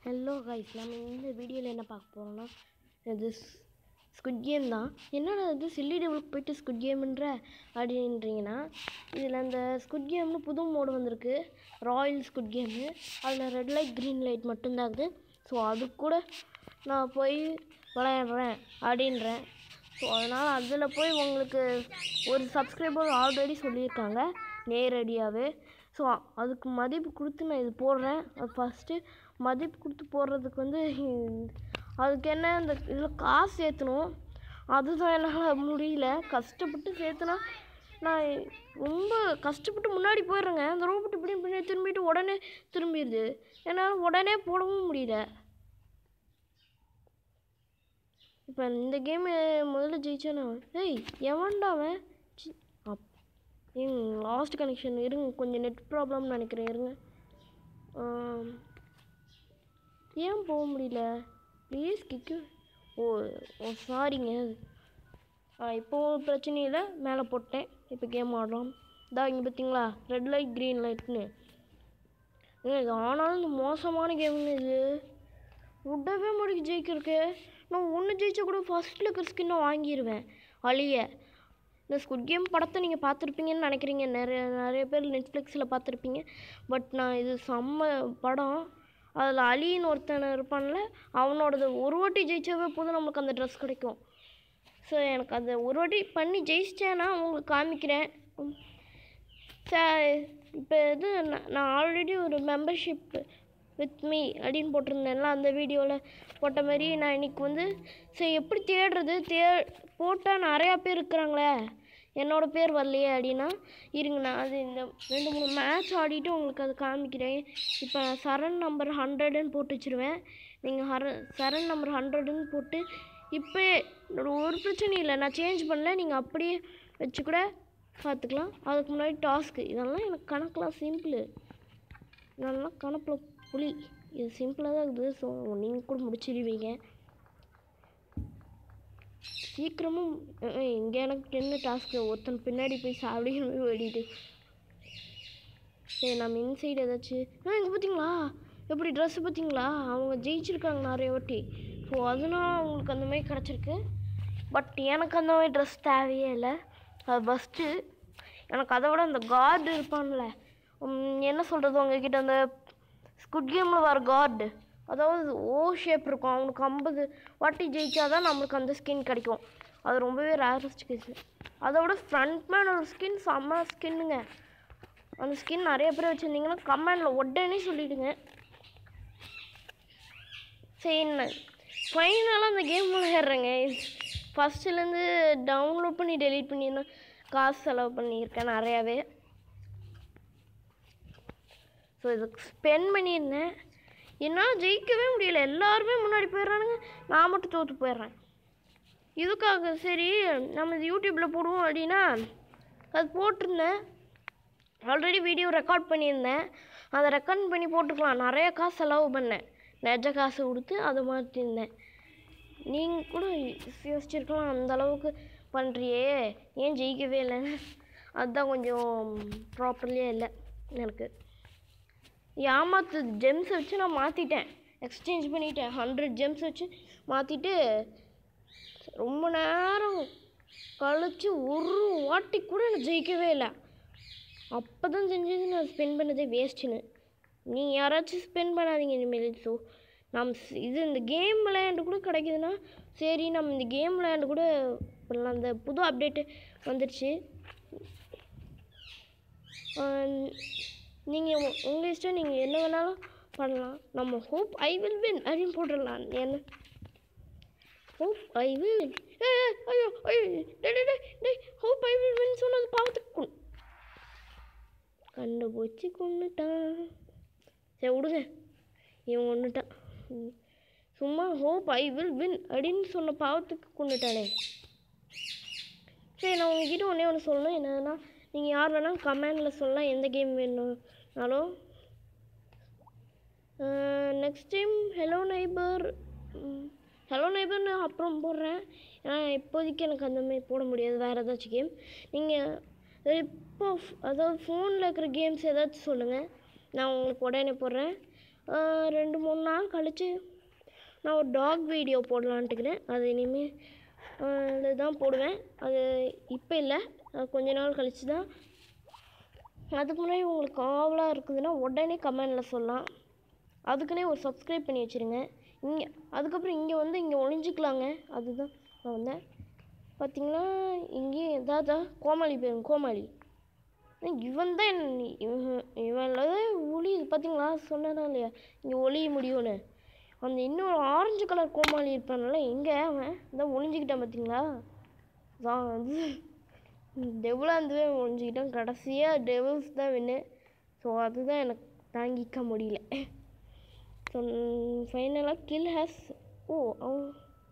Hello guys நம்ம இந்த வீடியோவில் என்ன பார்க்க போகிறோம்னா இது ஸ்குட் கேம் தான் என்னடா இது சில்லி டெவலுக்கு போயிட்டு ஸ்குட் கேம்ன்ற அப்படின்றீங்கன்னா இதில் அந்த ஸ்குட் கேம்னு புது மோடு வந்திருக்கு ராயல் ஸ்குட் கேமு அதில் ரெட் லைட் க்ரீன் லைட் மட்டும்தான் இருக்குது ஸோ அது கூட நான் போய் விளையாடுறேன் அப்படின்றேன் ஸோ அதனால் அதில் போய் உங்களுக்கு ஒரு சப்ஸ்கிரைபர் ஆல்ரெடி சொல்லியிருக்காங்க நேரடியாகவே ஸோ அதுக்கு மதிப்பு கொடுத்து நான் இது போடுறேன் அது ஃபஸ்ட்டு மதிப்பு கொடுத்து போடுறதுக்கு வந்து அதுக்கு என்ன இந்த இதில் காசு சேர்த்தணும் அதுதான் என்னால் முடியல கஷ்டப்பட்டு சேர்த்துனா நான் ரொம்ப கஷ்டப்பட்டு முன்னாடி போயிடுறேங்க அந்த ரோபோட் இப்படி பின்னாடி திரும்பிட்டு உடனே திரும்பிடுது என்னால் உடனே போடவும் முடியல இப்போ இந்த கேமு முதல்ல ஜெயிச்சானே ஏய் எவன்டா அவன் சி அப் ஏங்க லாஸ்ட் கனெக்ஷன் இருங்க கொஞ்சம் நெட் ப்ராப்ளம்னு நினைக்கிறேன் இருங்க ஆம். ஏன் போக முடியல ப்ளீஸ் கிக்கு ஓ ஓ சாரிங்க ஆ இப்போ பிரச்சனை இல்லை மேலே போட்டேன் இப்போ கேம் ஆடுறோம் இதா இங்கே பார்த்தீங்களா ரெட் லைட் க்ரீன் லைட்னு ஏங்க இது ஆனாலும் இந்த மோசமான கேமுங்க இது விடவே முடியும் ஜெயிக்கிறதுக்கு நான் ஒன்று ஜெயிச்சா கூட ஃபஸ்ட்டில் இருக்கிற ஸ்கின்னை வாங்கிடுவேன் அழிய இந்த ஸ்குட் கேம் படத்தை நீங்கள் பார்த்துருப்பீங்கன்னு நினைக்கிறீங்க நிறைய நிறைய பேர் நெட்ஃப்ளிக்ஸில் பார்த்துருப்பீங்க பட் நான் இது செம்ம படம் அதில் அலின்னு ஒருத்தன் இருப்பான்ல அவனோடது ஒரு வாட்டி ஜெயிச்சாவே போதும் நம்மளுக்கு அந்த ட்ரெஸ் கிடைக்கும் ஸோ எனக்கு அந்த ஒரு வாட்டி பண்ணி ஜெயிச்சிட்டேன்னா உங்களுக்கு காமிக்கிறேன் சார் இப்போ இது நான் நான் ஆல்ரெடி ஒரு மெம்பர்ஷிப் வித் மீ அப்படின்னு போட்டிருந்தேன்ல அந்த வீடியோவில் போட்ட மாதிரி நான் இன்னைக்கு வந்து சரி எப்படி தேடுறது தே போட்டால் நிறையா பேர் இருக்கிறாங்களே என்னோடய பேர் வரலையே அப்படின்னா இருங்க நான் அது இந்த ரெண்டு மூணு மேட்ச் ஆடிட்டு உங்களுக்கு அது காமிக்கிறேன் இப்போ நான் சரண் நம்பர் ஹண்ட்ரடுன்னு போட்டு வச்சுருவேன் நீங்கள் ஹர சரண் நம்பர் ஹண்ட்ரடுன்னு போட்டு இப்போ ஒரு பிரச்சனையும் இல்லை நான் சேஞ்ச் பண்ணல நீங்கள் அப்படியே வச்சு கூட பார்த்துக்கலாம் அதுக்கு முன்னாடி டாஸ்க்கு இதெல்லாம் எனக்கு கணக்கெலாம் சிம்பிள் இதெல்லாம் கணக்கில் புளி இது சிம்பிளாக தான் இருக்குது ஸோ நீங்கள் கூட முடிச்சிடுவீங்க சீக்கிரமும் இங்கே எனக்கு என்ன டாஸ்க்கு ஒருத்தன் பின்னாடி போய் சாப்பிடின்னு போய் ஓடிட்டு சரி நம்ம இன்சைடு ஏதாச்சும் ஆ இங்கே பார்த்தீங்களா எப்படி ட்ரெஸ்ஸு பார்த்தீங்களா அவங்க ஜெயிச்சிருக்காங்க நிறைய வாட்டி ஸோ அதனால அவங்களுக்கு அந்த மாதிரி கிடச்சிருக்கு பட் எனக்கு அந்த மாதிரி ட்ரெஸ் தேவையே இல்லை அது ஃபஸ்ட்டு எனக்கு அதை விட அந்த கார்டு இருப்பான்ல உம், என்ன சொல்கிறது உங்ககிட்ட அந்த ஸ்குட் கேமில் வர கார்டு அதாவது ஓ ஷேப் இருக்கும் அவனுக்கு ஐம்பது வாட்டி ஜெயிச்சாதான் நம்மளுக்கு அந்த ஸ்கின் கிடைக்கும் அது ரொம்பவே ரேரஸ்ட் கேஸ் அதோட ஃப்ரண்ட் மேன் ஒரு ஸ்கின் செம்ம ஸ்கின்னுங்க அந்த ஸ்கின் நிறைய பேர் வச்சுருந்தீங்கன்னா கமெண்டில் உடனே சொல்லிவிடுங்க சரி ஃபைனலாக அந்த கேம் விளையாடுறேங்க ஃபஸ்ட்டுலேருந்து டவுன்லோட் பண்ணி டெலீட் பண்ணியிருந்தேன் காசு செலவு பண்ணியிருக்கேன் நிறையாவே ஸோ இதுக்கு ஸ்பெண்ட் பண்ணியிருந்தேன் என்னால் ஜெயிக்கவே முடியல எல்லாருமே முன்னாடி போயிடுறானுங்க நான் மட்டும் தோற்று போயிடுறேன் இதுக்காக சரி நம்ம இது யூடியூப்பில் போடுவோம் அப்படின்னா அது போட்டிருந்தேன் ஆல்ரெடி வீடியோ ரெக்கார்ட் பண்ணியிருந்தேன் அதை ரெக்கார்ட் பண்ணி போட்டுக்கலாம் நிறைய காசு செலவு பண்ணேன் நெஜ காசு கொடுத்து அதை மாற்றிருந்தேன் நீங்கள் கூட யோசிச்சிருக்கலாம் அந்த அளவுக்கு பண்ணுறியே ஏன் ஜெயிக்கவே இல்லைன்னு அதுதான் கொஞ்சம் ப்ராப்பர்லியே இல்லை எனக்கு ஏமாத்து ஜெம்ஸ் வச்சு நான் மாற்றிட்டேன் எக்ஸ்சேஞ்ச் பண்ணிட்டேன் ஹண்ட்ரட் ஜெம்ஸ் வச்சு மாற்றிட்டு ரொம்ப நேரம் கழிச்சு ஒரு வாட்டி கூட எனக்கு ஜெயிக்கவே இல்லை அப்போ தான் தெரிஞ்சது நான் ஸ்பெண்ட் பண்ணதே வேஸ்ட்டுன்னு நீ யாராச்சும் ஸ்பெண்ட் பண்ணாதீங்க இனிமேல் ஸோ நம்ம ஸ்- இது இந்த கேம் விளையாண்டு கூட கிடைக்குதுன்னா சரி நம்ம இந்த கேம் விளையாண்டு கூட பண்ணலாம் அந்த புது அப்டேட்டு வந்துடுச்சு நீங்கள் உங்கள் இஷ்டம் நீங்கள் என்ன வேணாலும் பண்ணலாம் நம்ம ஹோப் ஐ வில் வின் அப்படின்னு போட்டுடலாம் என்ன ஹோப் ஐ வில் வின் ஐயோ ஐயோ டே டே டே டே ஹோப் ஐ வில் வின் சொன்னது பாவத்துக்கு கொடு. கண்டுபிடிச்சி கொண்டுட்டான் சரி விடுங்க இவன் கொண்டுட்டான் ம். சும்மா ஹோப் ஐ வில் வின் அப்படின்னு சொன்ன பாவத்துக்கு கொண்டுட்டானே சரி நான் உங்ககிட்ட ஒன்றே ஒன்று சொல்லணும் என்னன்னா நீங்கள் யார் வேணாலும் கமெண்டில் சொல்லலாம் எந்த கேம் வேணும்னாலும் next time hello neighbour hello நைபர்னு அப்புறம் போடுறேன் ஏன்னா இப்போதைக்கு எனக்கு அந்த மாதிரி போட முடியாது வேறு ஏதாச்சும் கேம் நீங்கள் இப்போ அதாவது ஃபோனில் இருக்கிற கேம்ஸ் ஏதாச்சும் சொல்லுங்கள் நான் உங்களுக்கு உடனே போடுறேன் ஆஹ் ரெண்டு மூணு நாள் கழி கழிச்சு நான் ஒரு டாக் வீடியோ போடலான்ட்டுக்கிறேன் அது இனிமேல் இதுதான் போடுவேன் அது இப்போ இல்லை அது கொஞ்ச நாள் கழிச்சு தான் அதுக்கு முன்னாடி உங்களுக்கு ஆவலாக இருக்குதுன்னா உடனே கமெண்டில் சொல்லலாம் அதுக்குன்னே ஒரு சப்ஸ்கிரைப் பண்ணி வச்சுருங்க இங்கே அதுக்கப்புறம் இங்கே வந்து இங்கே ஒளிஞ்சிக்கலாங்க அதுதான் நான் வந்தேன் பார்த்தீங்கன்னா இங்கேயும் எதாவது கோமாளி பேர் கோமாளி ஏய், இவன் தான் என்ன- இவன் இவன்ல ஒளி பார்த்தீங்களா சொன்னதா இல்லையா இங்கே ஒளிய முடியும்னு அந்த இன்னொரு ஆரஞ்சு கலர் கோமாளி இருப்பான்ல எங்கே அவன் இந்த ஒளிஞ்சிக்கிட்டான் பார்த்தீங்களா தான் அது டெவலாக இருந்தவே ஒழிஞ்சிக்கிட்டான் கடைசியாக டெவல்ஸ் தான் வின்னு ஸோ அதுதான் எனக்கு தாங்கிக்க முடியல ஸோ ஃபைனலாக கில் ஹேஸ் ஓ அவன்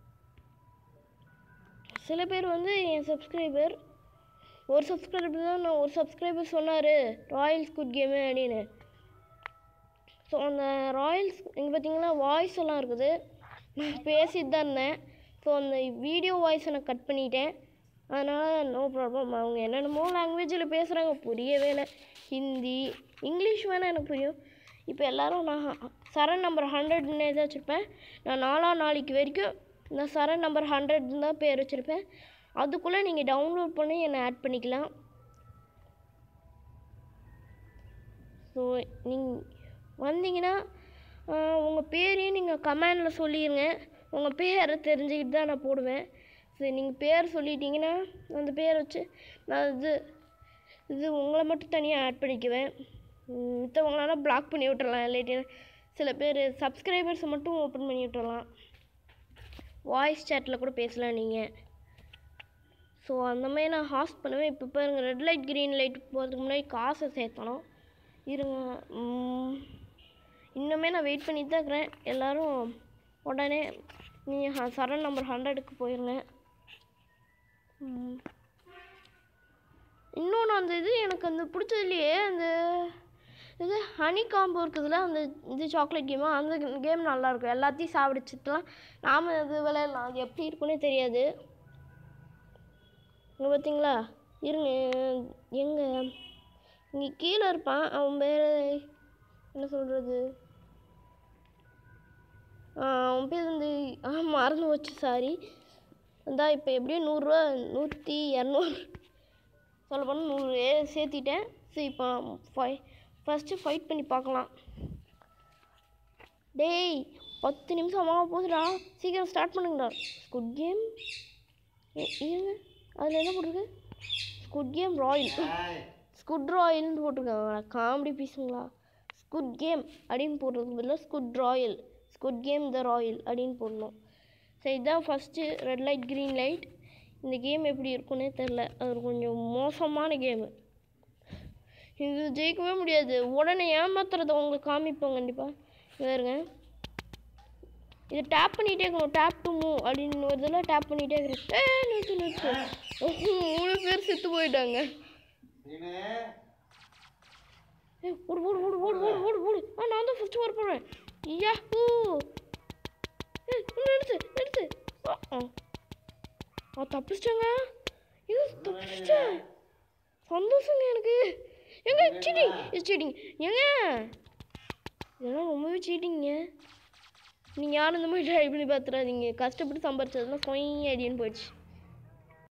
சில பேர் வந்து என் சப்ஸ்கிரைபர் ஒரு சப்ஸ்கிரைபர் தான் நான் ஒரு சப்ஸ்கிரைபர் சொன்னார் ராயல் ஸ்குட் கேமு அப்படின்னு ஸோ அந்த ராயல்ஸ் இங்கே பார்த்தீங்கன்னா வாய்ஸ் எல்லாம் இருக்குது நான் பேசிட்டு தான் இருந்தேன் ஸோ அந்த வீடியோ வாய்ஸை நான் கட் பண்ணிட்டேன் அதனால் நோ ப்ராப்ளம் அவங்க என்னென்னமோ லாங்குவேஜில் பேசுகிறாங்க புரியவே இல்லை ஹிந்தி இங்கிலீஷ் வேணால் எனக்கு புரியும் இப்போ எல்லாரும் நான் சரண் நம்பர் ஹண்ட்ரட்னு எதாவது வச்சுருப்பேன் நான் நாலாம் நாளைக்கு வரைக்கும் இந்த சரண் நம்பர் ஹண்ட்ரட் தான் பேர் வச்சுருப்பேன் அதுக்குள்ளே நீங்கள் டவுன்லோட் பண்ணி என்னை ஆட் பண்ணிக்கலாம் ஸோ நீங்கள் வந்தீங்கன்னா உங்கள் பேரையும் நீங்கள் கமெண்டில் சொல்லிடுங்க உங்கள் பேரை தெரிஞ்சுக்கிட்டு தான் நான் போடுவேன் சரி நீங்கள் பேர் சொல்லிட்டீங்கன்னா அந்த பேரை வச்சு நான் இது இது உங்களை மட்டும் தனியாக ஆட் பண்ணிக்குவேன் மித்தவங்களெல்லாம் பிளாக் பண்ணி விட்டுறலாம் இல்லாட்டி சில பேர் சப்ஸ்கிரைபர்ஸை மட்டும் ஓப்பன் பண்ணி விட்டுறலாம் வாய்ஸ் சேட்டில் கூட பேசலாம் நீங்கள் ஸோ அந்த மாதிரி நான் ஹாஸ்ட் பண்ணுவேன் இப்போ பாருங்க ரெட் லைட் க்ரீன் லைட் போகிறதுக்கு முன்னாடி காசை சேர்த்தணும் இருங்க ம், இன்னுமே நான் வெயிட் பண்ணிட்டு தான் இருக்கிறேன் எல்லோரும் உடனே நீங்கள் சரண் நம்பர் ஹண்ட்ரடுக்கு போயிருங்க ம். இன்னொன்று அந்த இது எனக்கு அந்த பிடிச்சதுலையே அந்த இது ஹனி காம்போ இருக்குதுல்ல அந்த இது சாக்லேட் கேமு அந்த கேம் நல்லாயிருக்கும் எல்லாத்தையும் சாப்பிடுச்சுட்டுலாம் நாம் அது விளையாடலாம் அது எப்படி இருக்குன்னே தெரியாது இங்கே பார்த்தீங்களா இருங்க எங்கே இங்கே கீழே இருப்பான் அவன் பேர் என்ன சொல்கிறது அவன் பேர் வந்து ஆ மறந்து போச்சு சாரி இந்தா இப்போ எப்படியும் நூறுரூவா நூற்றி இரநூறு சொல்ல போனால் நூறு சேர்த்திட்டேன் சரி இப்போ ஃபை ஃபஸ்ட்டு ஃபைட் பண்ணி பார்க்கலாம் டேய் பத்து நிமிஷம் ஆக போகுதுடா சீக்கிரம் ஸ்டார்ட் பண்ணுங்கடா ஸ்குட் கேம் இருங்க அதில் என்ன போட்டிருக்கு ஸ்குட் கேம் ராயல் ஸ்குட் ராயல்னு போட்டிருக்காங்க காமெடி பீஸுங்களா ஸ்குட் கேம் அப்படின்னு போடுறதுக்கு பதிலாக squid royal squid game the royal அப்படின்னு போடணும் சரி இதுதான் first red light green light இந்த கேம் எப்படி இருக்குன்னே தெரில அது கொஞ்சம் மோசமான கேமு இது ஜெயிக்கவே முடியாது உடனே ஏமாத்துறத உங்களுக்கு காமிப்போம் கண்டிப்பாக வேறுங்க இது டேப் பண்ணிகிட்டே இருக்கணும் டேப் டு மூவ் அப்படின்னு ஒரு இதில் டேப் பண்ணிகிட்டே இருக்கணும் ஏ நிறுத்து நிறுத்து மூணு பேர் செத்து போயிட்டாங்க ஏய், ஓடு ஓடு ஓடு ஓடு ஓடு ஓடு ஓடு ஆ நான் தான் ஃபஸ்ட்டு வர போகிறேன் யாஹூ ஏய் நிறுத்து நிறுத்து ஆ ஆ. ஆ தப்பிச்சிட்டேங்க இது தப்பிச்சிட்டேன் சந்தோஷங்க எனக்கு எங்க சீட்டிங் இது சீட்டிங் ஏங்க இதெல்லாம் ரொம்பவே சீட்டிங்க நீங்கள் யாரும் இந்த மாதிரி ட்ரை பண்ணி பார்த்துறாதீங்க கஷ்டப்பட்டு சம்பாரிச்சதெல்லாம் கொய் ஐடியன்னு போயிடுச்சு